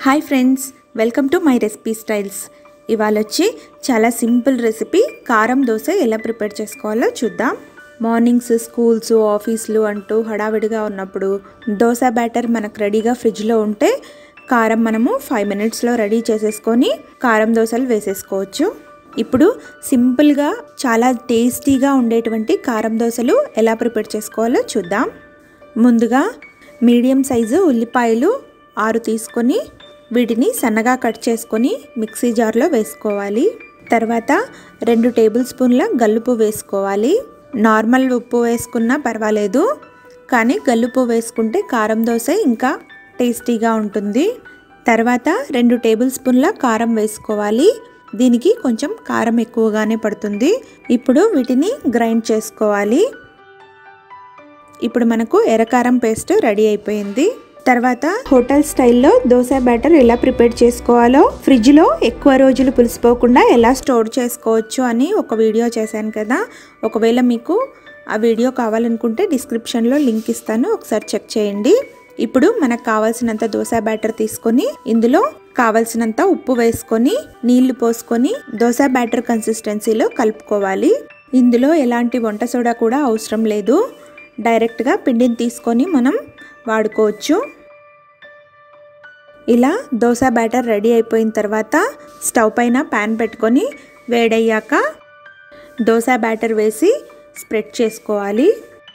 hi friends welcome to my recipe styles ఇవాళ వచ్చి చాలా సింపుల్ రెసిపీ కారం దోశ ఎలా ప్రిపేర్ చేసుకోవాలో చూద్దాం మార్నింగ్స్ స్కూల్స్ ఆఫీసులు అంటూ హడావిడిగా ఉన్నప్పుడు దోశ బ్యాటర్ మనకు రెడీగా ఫ్రిడ్జ్లో ఉంటే కారం మనము ఫైవ్ మినిట్స్లో రెడీ చేసేసుకొని కారం దోశలు వేసేసుకోవచ్చు ఇప్పుడు సింపుల్గా చాలా టేస్టీగా ఉండేటువంటి కారం దోశలు ఎలా ప్రిపేర్ చేసుకోవాలో చూద్దాం ముందుగా మీడియం సైజు ఉల్లిపాయలు ఆరు తీసుకొని వీటిని సన్నగా కట్ చేసుకొని మిక్సీ జార్లో వేసుకోవాలి తర్వాత రెండు టేబుల్ స్పూన్ల గల్లుపు వేసుకోవాలి నార్మల్ ఉప్పు వేసుకున్నా పర్వాలేదు కానీ గల్లుపు వేసుకుంటే కారం దోశ ఇంకా టేస్టీగా ఉంటుంది తర్వాత రెండు టేబుల్ స్పూన్ల కారం వేసుకోవాలి దీనికి కొంచెం కారం ఎక్కువగానే పడుతుంది ఇప్పుడు వీటిని గ్రైండ్ చేసుకోవాలి ఇప్పుడు మనకు ఎర్రకారం పేస్ట్ రెడీ అయిపోయింది తర్వాత హోటల్ స్టైల్లో దోశ బ్యాటర్ ఎలా ప్రిపేర్ చేసుకోవాలో ఫ్రిడ్జ్లో ఎక్కువ రోజులు పులిసిపోకుండా ఎలా స్టోర్ చేసుకోవచ్చు అని ఒక వీడియో చేశాను కదా ఒకవేళ మీకు ఆ వీడియో కావాలనుకుంటే డిస్క్రిప్షన్లో లింక్ ఇస్తాను ఒకసారి చెక్ చేయండి ఇప్పుడు మనకు కావాల్సినంత దోశ బ్యాటర్ తీసుకొని ఇందులో కావలసినంత ఉప్పు వేసుకొని నీళ్లు పోసుకొని దోశ బ్యాటర్ కన్సిస్టెన్సీలో కలుపుకోవాలి ఇందులో ఎలాంటి వంట సోడా కూడా అవసరం లేదు డైరెక్ట్గా పిండిని తీసుకొని మనం వాడుకోవచ్చు ఇలా దోశ బ్యాటర్ రెడీ అయిపోయిన తర్వాత స్టవ్ పైన ప్యాన్ పెట్టుకొని వేడయ్యాక దోశ బ్యాటర్ వేసి స్ప్రెడ్ చేసుకోవాలి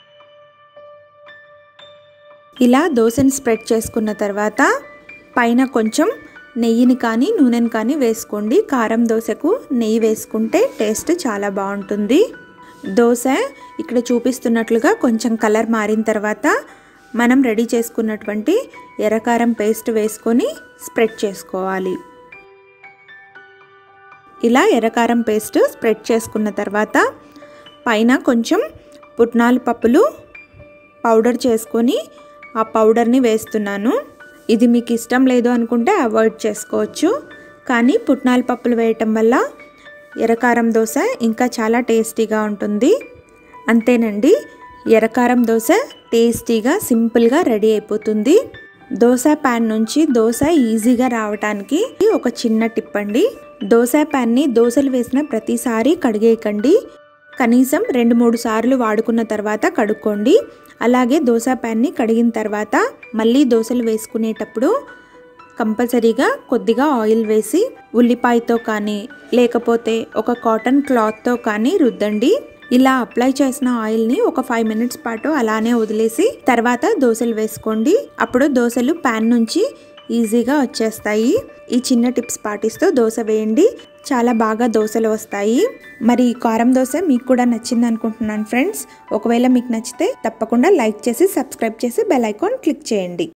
ఇలా దోశని స్ప్రెడ్ చేసుకున్న తర్వాత పైన కొంచెం నెయ్యిని కానీ నూనెని కానీ వేసుకోండి కారం దోశకు నెయ్యి వేసుకుంటే టేస్ట్ చాలా బాగుంటుంది దోశ ఇక్కడ చూపిస్తున్నట్లుగా కొంచెం కలర్ మారిన తర్వాత మనం రెడీ చేసుకున్నటువంటి ఎర్రకారం పేస్ట్ వేసుకొని స్ప్రెడ్ చేసుకోవాలి ఇలా ఎర్రకారం పేస్ట్ స్ప్రెడ్ చేసుకున్న తర్వాత పైన కొంచెం పుట్నాలు పప్పులు పౌడర్ చేసుకొని ఆ పౌడర్ని వేస్తున్నాను ఇది మీకు ఇష్టం లేదు అనుకుంటే అవాయిడ్ చేసుకోవచ్చు కానీ పుట్నాల పప్పులు వేయటం వల్ల ఎర్రకారం దోశ ఇంకా చాలా టేస్టీగా ఉంటుంది అంతేనండి ఎర్రకారం దోశ టేస్టీగా సింపుల్గా రెడీ అయిపోతుంది దోశ ప్యాన్ నుంచి దోశ ఈజీగా రావటానికి ఒక చిన్న టిప్ అండి దోశ ప్యాన్ని దోశలు వేసిన ప్రతిసారి కడిగేయకండి కనీసం రెండు మూడు సార్లు వాడుకున్న తర్వాత కడుక్కోండి అలాగే దోశ ప్యాన్ని కడిగిన తర్వాత మళ్ళీ దోశలు వేసుకునేటప్పుడు కంపల్సరీగా కొద్దిగా ఆయిల్ వేసి ఉల్లిపాయతో కానీ లేకపోతే ఒక కాటన్ క్లాత్తో కానీ రుద్దండి ఇలా అప్లై చేసిన ఆయిల్ని ఒక ఫైవ్ మినిట్స్ పాటు అలానే వదిలేసి తర్వాత దోశలు వేసుకోండి అప్పుడు దోశలు ప్యాన్ నుంచి ఈజీగా వచ్చేస్తాయి ఈ చిన్న టిప్స్ పాటిస్తూ దోశ వేయండి చాలా బాగా దోశలు వస్తాయి మరి ఈ కారం దోశ మీకు కూడా నచ్చింది అనుకుంటున్నాను ఫ్రెండ్స్ ఒకవేళ మీకు నచ్చితే తప్పకుండా లైక్ చేసి సబ్స్క్రైబ్ చేసి బెల్ ఐకాన్ క్లిక్ చేయండి